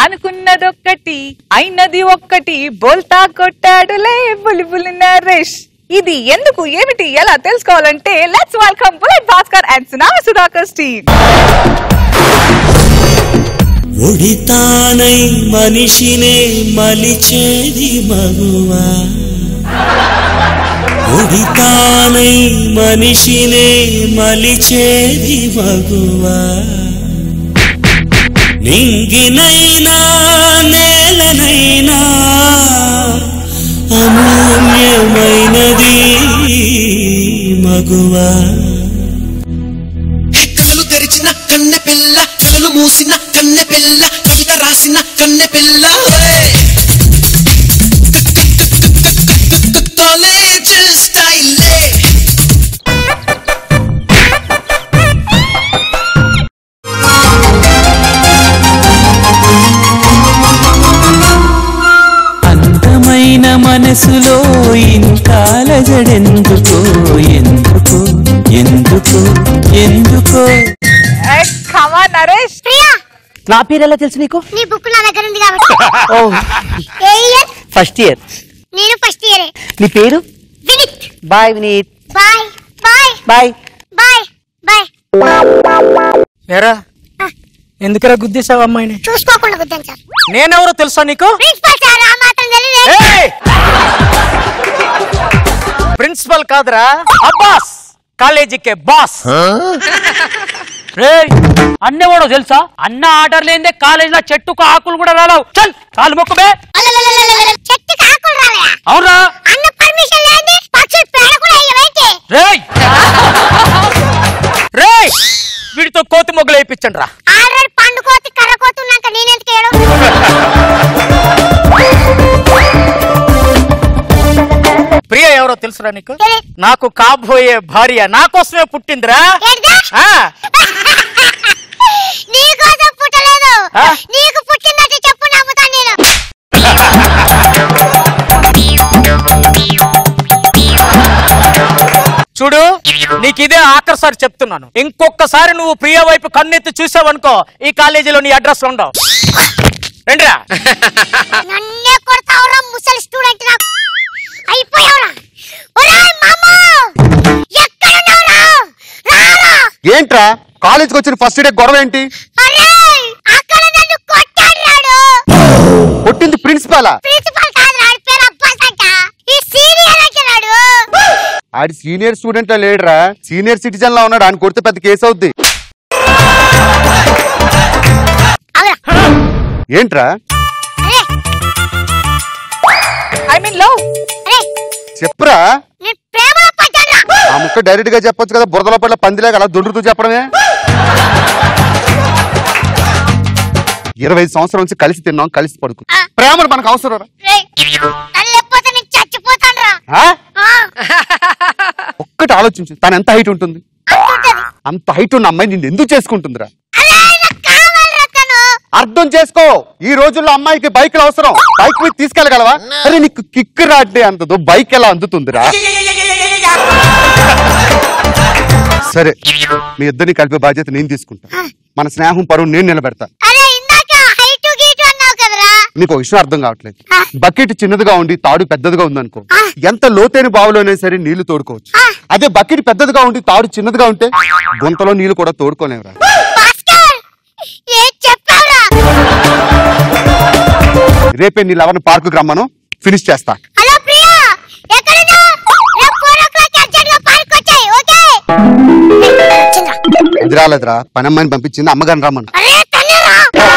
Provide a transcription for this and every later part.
అనుకున్నదొక్కటి అయినది ఒక్కటి బోల్తా కొట్టాడులే బులిబులి నరేష్ ఇది ఎందుకు ఏమిటి ఎలా తెలుసుకోవాలంటే let's welcome bullet Bhaskar and సునామ సుధాకర్ స్టీవ్ ఒడితానై మనిషినే మలిచేది మగువా ఒడితానై మనిషినే మలిచేది మగువా నింగినైనా నేలనైనా అమూల్యమైనది మగువా కళ్ళు తెరిచిన కన్నె పిల్ల కళ్ళు మూసిన కన్నె పిల్ల కవిత రాసిన కన్నె పిల్ల కాలేజ్ స్టైలే అందమైన మనసులో ఇంకాల జడెందుకో ఎందుకో ఎందుకో ఎందుకో కమా నరేష్ ప్రియా నా పేరు ఎలా తెలుసు నీకు నీ బుక్ నా దగ్గర ఉంది కాబట్టి ఓ ఏ ఇయర్ ఫస్ట్ ఇయర్ నేను ఫస్ట్ ఇయరే నీ పేరు Vinith bye Vineeth bye bye bye bye bye ఏరా ఎందుకురా గుద్దేశావు అమ్మాయిని చూసుకోకుండా వద్దాను సార్ నేనెవరో తెలుసా నీకు ప్రిన్సిపల్ సార్ ఆ మాత్రం తెలియదు ఏయ్! ప్రిన్సిపల్ కాదురా అబ్బాస్ కాలేజీకే బాస్ రేయ్ అన్నవాడో తెలుసా అన్న ఆర్డర్ లేదే కాలేజీలో చెట్టుకు ఆకులు కూడా రాలవు చల్ కాలు మొక్కబే చెట్టుకి ఆకులు రాలయా అవునా అన్న పర్మిషన్ లేని పక్షులు పేడ కూడా వేయవేంటి రేయ్ రేయ్ వీడితో కోతి మొగ్గులు వేయించండి రా ఆల్రెడీ పండుకోతి కర్రకోతున్నాక నేనెందుకు ఏడు ప్రియ ఎవరో తెలుసురా నీకు తెలీదు. నాకు కాబోయే భార్య నా కోసమే పుట్టిందిరా ఏంటిదా? ఆ, నీకోసం పుట్టలేదు ఆ? నీకు పుట్టిందంటే చెప్పు నమ్ముతాను నేను చూడు నీకు ఇదే ఆఖరిసారి చెప్తున్నాను ఇంకొకసారి నువ్వు ప్రియ వైపు కన్నెత్తి చూసావనుకో ఈ కాలేజీలో నీ అడ్రస్ ఉండవు రండిరా నన్నే కొడతావురా ముసలి స్టూడెంట్ నాకు అయిపోయావురా ఒరేయ్ మామా ఎక్కడున్నావురా రారా ఏంట్రా కాలేజ్కి వచ్చిన ఫస్ట్ డే గొడవ ఏంటి అరే అక్కడ నన్ను కొట్టాడు రాడు కొట్టింది ప్రిన్సిపాలా ప్రిన్సిపల్ కాదు రాడు పేరు అబ్బాస్ అంట ఈ సీనియర్ అంటున్నాడు ఆడి సీనియర్ స్టూడెంట్ లా లేడురా సీనియర్ సిటిజన్ లా ఉన్నాడు ఆయన కొడితే పెద్ద కేసు అవుద్ది అవురా ఏంట్రా అరే ఐ మీన్ లవ్ అరే చెప్పురా నేను ప్రేమలో పడ్డాను ఆ ముక్క డైరెక్ట్ గా చెప్పొచ్చు కదా బురదలో పట్ల పందిలేక అలా దొండుతూ చెప్పడమే ఇరవై ఐదు సంవత్సరాల నుంచి కలిసి తిన్నాం కలిసి పడుకు ఆ. ప్రేమను మనకు అవసరం రా. తను లేకపోతే నేను చచ్చిపోతాను రా ఆ? ఆ, ఒక్కటి ఆలోచించు తను ఎంత హైట్ ఉంటుంది అంటుంటది అంత హైట్ ఉన్న అమ్మాయి నిన్ను ఎందుకు చేసుకుంటుందిరా అరే నాకు కావాలిరా తను అర్థం చేసుకో ఈ రోజుల్లో అమ్మాయికి బైక్లు అవసరం బైక్ మీద తీసుకెళ్ళగలవా అరే నీకు కిక్ రాడ్డే అంతదో బైక్ ఎలా అందుతుందిరా సరే మీ ఇద్దరిని కలిపే బాధ్యత నేను తీసుకుంటా మన స్నేహం పరువు నేను నిలబెడతా అరే ఇందాక హైట్ గీటు అన్నావు కదరా నీకు ఒక విషయం అర్థం కావట్లేదు ఆ. బకెట్ చిన్నదిగా ఉండి తాడు పెద్దదిగా ఉందనుకో ఆ. ఎంత లోతైన బావిలోనే సరే నీళ్లు తోడుకోవచ్చు ఆ. అదే బకెట్ పెద్దదిగా ఉండి తాడు చిన్నదిగా ఉంటే గుంతలో నీళ్లు కూడా తోడుకోలేవురా భాస్కర్ ఏం చెప్పావురా రేపే నీ లవర్ పార్కు రమ్మను ఫినిష్ చేస్తా హలో ప్రియా ఎక్కడున్నా రేపు ఫోర్ ఓ క్లాక్ అర్జెంట్ గా పార్క్ వచ్చాయి ఓకే చంద్ర అది రాలేదురా పని అమ్మాయిని పంపించింది అమ్మగారిని రమ్మను అరే తన్నేరా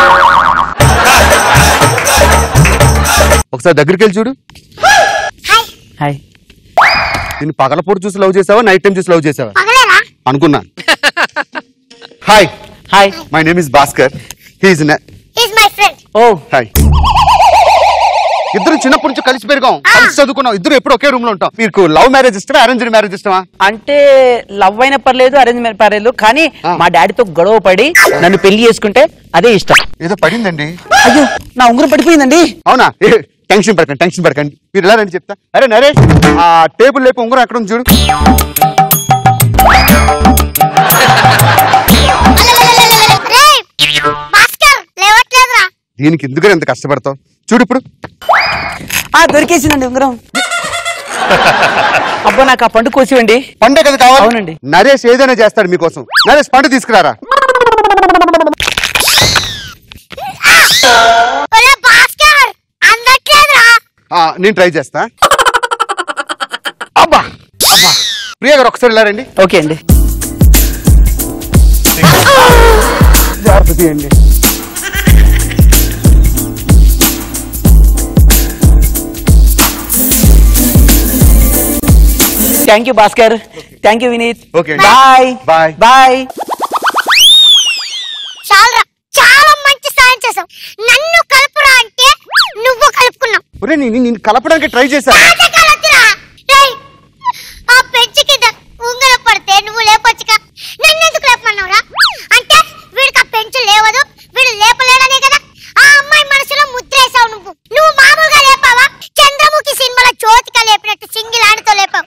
ఒకసారి దగ్గరికి వెళ్ళి చూడు హాయ్ హాయ్ దీన్ని పగలపూట చూసి లవ్ చేసావా నైట్ టైం చూసి లవ్ చేసావా పగలేరా అనుకున్నాను hi hi my name is Bhaskar he's is my friend oh hi ఇద్దరు చిన్నప్పటి నుంచి కలిసి పెరిగాం కలిసి చదువుకున్నాం ఇద్దరు ఎప్పుడు ఒకే రూమ్ లో ఉంటాం మీకు లవ్ మ్యారేజ్ ఇష్టమా అరేంజ్డ్ మ్యారేజ్ ఇష్టమా అంటే లవ్ అయినా పర్లేదు అరేంజ్ మ్యారేజ్ పర్లేదు కానీ ఆ. మా డాడీతో గొడవ పడి నన్ను పెళ్లి చేసుకుంటే అదే ఇష్టం ఏదో పడిందండి అయ్యో నా ఉంగరం పడిపోయిందండి అవునా ఏ, టెన్షన్ పడకండి టెన్షన్ పడకండి మీరు ఎలా రండి చెప్తా అరే నరేష్ ఆ టేబుల్ లేపు ఉంగరం ఎక్కడ ఉంది చూడు రేయ్ భాస్కర్ లేవట్లేదురా దీనికి ఎందుకు ఎంత కష్టపడతావు చూడు ఇప్పుడు ఆ దొరికేసిందండి ఉంగరం అబ్బా నాకు ఆ పండు కోసివండి పండే కదా కావాలి అవునండి. నరేష్ ఏదైనా చేస్తాడు మీకోసం నరేష్ పండు తీసుకురారా ఒరే భాస్కర్ అందట్లేదురా ఆ, నేను ట్రై చేస్తా అబ్బా అబ్బా ప్రియ గారు ఒకసారి వెళ్ళారండి ఓకే అండి జాగ్రత్త తీయండి thank you Bhaskar thank you Vineeth okay అండి. Bye bye. బాయ్ చాలరా చాలా మంచి సాయం చేసావు నన్ను కలుపురా అంటే నువ్వు కలుపుకున్నావు ఒరే నేను నేను కలపడానికి ట్రై చేశా నాటకాలొద్దురా. రేయ్, ఆ పెంచి కింద ఉంగరం పడితే నువ్వు లేపొచ్చుగా నన్ను ఎందుకు లేపమన్నావురా అంటే వీడికి ఆ పెంచు లేవదు వీడు లేపలేడనే కదా ఆ అమ్మాయి మనసులో ముద్రేసావు నువ్వు నువ్వు మామూలుగా లేపావా చంద్రముఖి సినిమాలో జ్యోతిక లేపినట్టు సింగిల్ ఆడితో లేపావు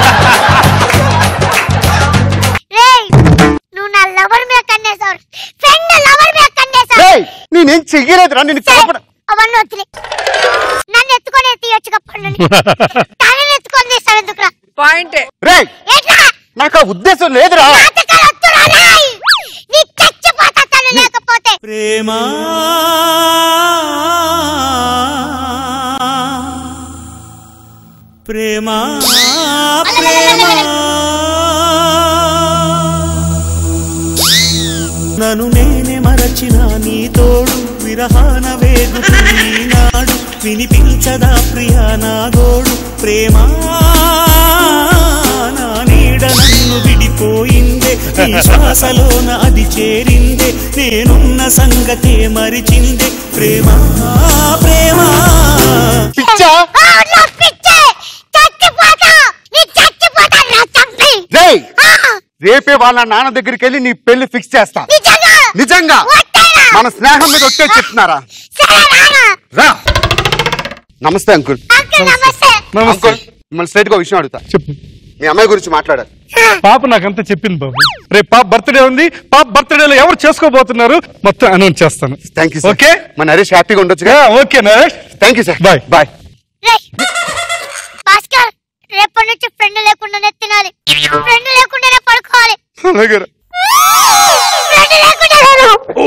రేయ్ నువ్వు నా లవర్ మీద కన్నేసావు ఫ్రెండ్ లవర్ మీద కన్నేసావు రేయ్, నేనేం చెయ్యలేదురా నేను కలపడ అవన్నీ వద్దులే నన్ను ఎత్తుకొని తీయొచ్చుగా పండుని తనని ఎత్తుకొని తీస్తావు ఎందుకురా పాయింటే రేయ్ ఎట్లా నాకు ఆ ఉద్దేశం లేదురా నాటకాలు వద్దురా రేయ్ నీ చచ్చిపోతా తను లేకపోతే ప్రేమా ప్రేమా ప్రేమా నన్ను నేనే మరచిన నీ తోడు విరహాన వేగుతూ ఈనాడు వినిపించదా ప్రియా నా గోడు ప్రేమా నా నీడ నన్ను విడిపోయిందే నీ శ్వాసలోన అది చేరిందే నేనున్న సంగతే మరిచిందే ప్రేమా ప్రేమా పిచ్చా ఆ, నా పిచ్చే చచ్చిపోతా నీ చచ్చిపోతా నా చంపి రేయ్ ఆ, రేపే వాళ్ళ నాన్న దగ్గరికి వెళ్ళి నీ పెళ్లి ఫిక్స్ చేస్తా నిజంగా నిజంగా వట్టేనా? మన స్నేహం మీద వచ్చే చెప్తున్నారా సరే రానా రా నమస్తే అంకుల్ అంకుల్ నమస్తే అంకుల్ మిమ్మల్ని స్ట్రైట్ గా ఒక విషయం అడుగుతా చెప్పు మీ అమ్మాయి గురించి మాట్లాడాలి పాప నాకంతా చెప్పింది బాబు రేపు పాప బర్త్డే ఉంది పాప బర్త్డేలో ఎవరు చేసుకోబోతున్నారు మొత్తం అనౌన్స్ చేస్తాను థ్యాంక్ యూ ఓకే మన నరేష్ హ్యాపీగా ఉండొచ్చు okay Naresh thank you sir Bye. Bye రేయ్, భాస్కర్ రేపటి నుంచి ఫ్రెండ్ లేకుండానే తినాలి ఫ్రెండ్ లేకుండానే పడుకోవాలి అలాగే ఫ్రెండ్ లేకుండానే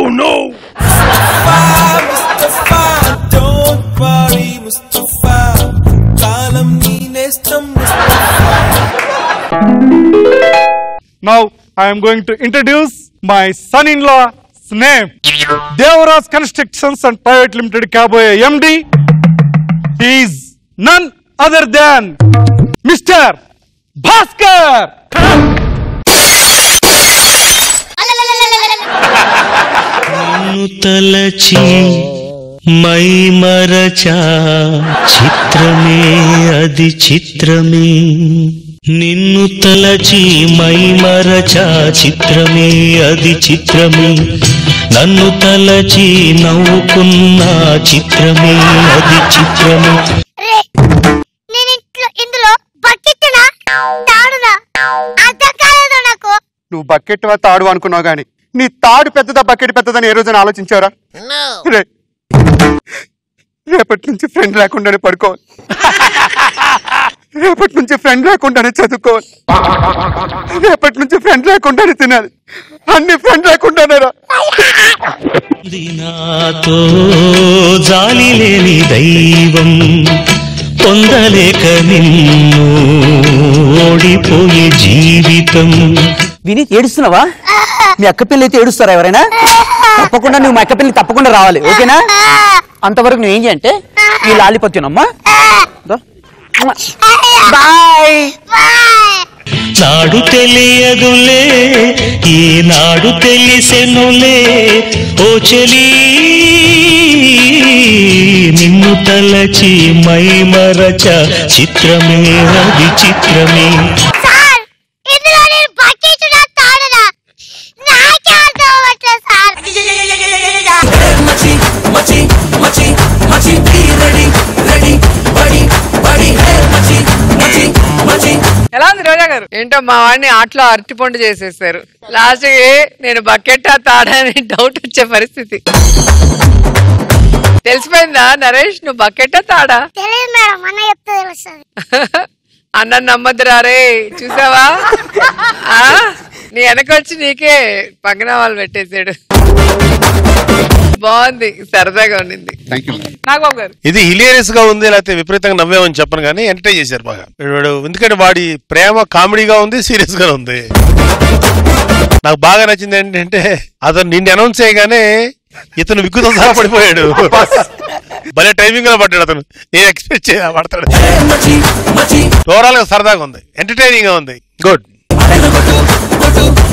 Don't worry, Mustafa. కాలం నీ నేస్తం Now I am going to introduce my son-in-law's name. Devaraj Constructions and Private Limited Kaboye MD. He is none other than Mr. Bhaskar. నిన్ను తలచి మై మరచా చిత్రమే అది చిత్రమే నిన్ను తలచి మై మరచా చిత్రమే అది చిత్రమే నన్ను తలచి నవ్వుకున్న చిత్రమే అది చిత్రమే రే నేను ఇంట్లో ఇందులో బకెట్టునా తాడునా అర్థం కాలేదు నాకు నువ్వు బకెట్ తాడు అనుకున్నావు గాని నీ తాడు పెద్దదా బకెట్ పెద్దదని ఏ రోజున ఆలోచించారా రే రేపటి నుంచి ఫ్రెండ్ లేకుండానే పడుకోవాలి రేపటి నుంచి ఫ్రెండ్ లేకుండానే చదువుకోవాలి రేపటి నుంచి ఫ్రెండ్ లేకుండానే తినాలి అన్ని ఫ్రెండ్ లేకుండానే రా ఇది నాతో జాలి లేని దైవం పొందలేక నిన్ను ఓడిపోయే జీవితం వినీత్ ఏడుస్తున్నావా మీ అక్క పిల్లలు అయితే ఏడుస్తారా ఎవరైనా తప్పకుండా నువ్వు మా అక్క పిల్లలు తప్పకుండా రావాలి ఓకేనా అంతవరకు నువ్వు ఏం చేయంటే ఈ లాలిపప్ తినమ్మా బాయ్ బాయ్ నాడు తెలియదులే ఈనాడు తెలిసెనులే ఓ చెలి నిన్ను తలచి మై మరచ చిత్రమే అది చిత్రమే సార్ ఇందులో నేను బకెట్టునా తాడునా నాకే అర్థం అవ్వట్లేదు సార్ మచి మచి మచి మచి be ready ready buddy buddy హే మచి మచి మచి ఎలా ఉంది రోజా గారు ఏంటో మా వాడిని ఆటలో అరటిపండు చేసేసారు లాస్ట్ నేను బకెట్ తాడని డౌట్ వచ్చే పరిస్థితి తెలిసిపోయిందా నరేష్ నువ్వు బకెట్టా తాడా తెలియదు మేడం అన్న చెప్తే తెలుస్తుంది అన్న నమ్మద్దురా రే చూసావా ఆ? నీ వెనక వచ్చి నీకే పగ్గనామాలు పెట్టేశాడు బాగుంది సరదాగా ఉండింది థ్యాంక్ యూ నాగబాబు గారు ఇది హిలేరియస్ గా ఉంది లేకపోతే విపరీతంగా నవ్వామని చెప్పను కానీ ఎంటర్టైన్ చేశారు బాగా వాడు ఎందుకంటే వాడి ప్రేమ కామెడీగా ఉంది సీరియస్ గా ఉంది నాకు బాగా నచ్చింది ఏంటంటే అతను నిన్ను అనౌన్స్ చేయగానే ఇతను విగ్గుతో సహా పడిపోయాడు భలే టైమింగ్ లో పడ్డాడు అతను నేను ఎక్స్పెక్ట్ చేయ పడతాడు ఓవరాల్ గా సరదాగా ఉంది ఎంటర్టైనింగ్ గా ఉంది గుడ్